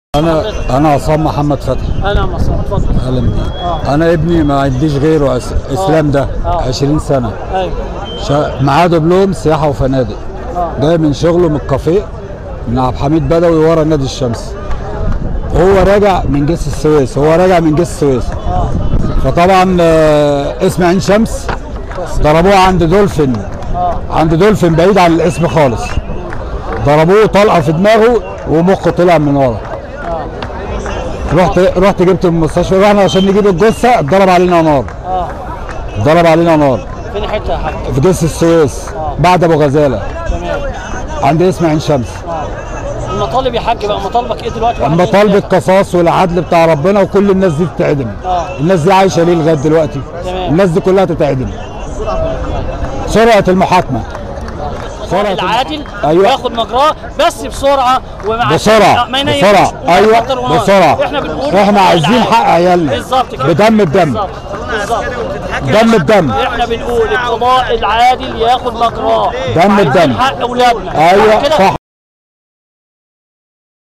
انا انا عصام محمد فتحي انا مصر اتفضل اهلا بيك آه. انا ابني ما عنديش غيره أس... اسلام ده آه. 20 سنه ايوه شا... معاه دبلوم سياحه وفنادق آه. جاي من شغله من الكافيه من عبد الحميد بدوي ورا نادي الشمس هو راجع من جيش السويس هو راجع من جيش السويس اه فطبعا آه، اسم عين شمس ضربوه عند دولفين اه عند دولفين بعيد عن الاسم خالص ضربوه طلقه في دماغه ومخه طلع من ورا اه رحت رحت جبت من المستشفى رحنا عشان نجيب الجثه اتضرب علينا نار اه اتضرب علينا نار فين حته يا حاج في جسر السويس آه. بعد ابو غزاله تمام عند اسم عين شمس اه المطالب يا حاج بقى مطالبك ايه دلوقتي واحد مطالب اتنين تلاتة. القصاص والعدل بتاع ربنا وكل الناس دي تتعدم آه. الناس دي عايشه ليه لغايه دلوقتي تمام. الناس دي كلها تتعدم سرعه المحاكمه سرعه العادل ايوه ياخد مجراه بس بسرعه ومع بسرعه ما ينيمش بسرعه وما ايوه يقدر وما- بسرعه احنا بنقول احنا عايزين العادل. حق عيالنا بالظبط كده بدم بدم بالظبط بالظبط دم بدم احنا بنقول القضاء العادل ياخد مجراه دم وعايزين بدم. حق اولادنا ايوه بعد كده صح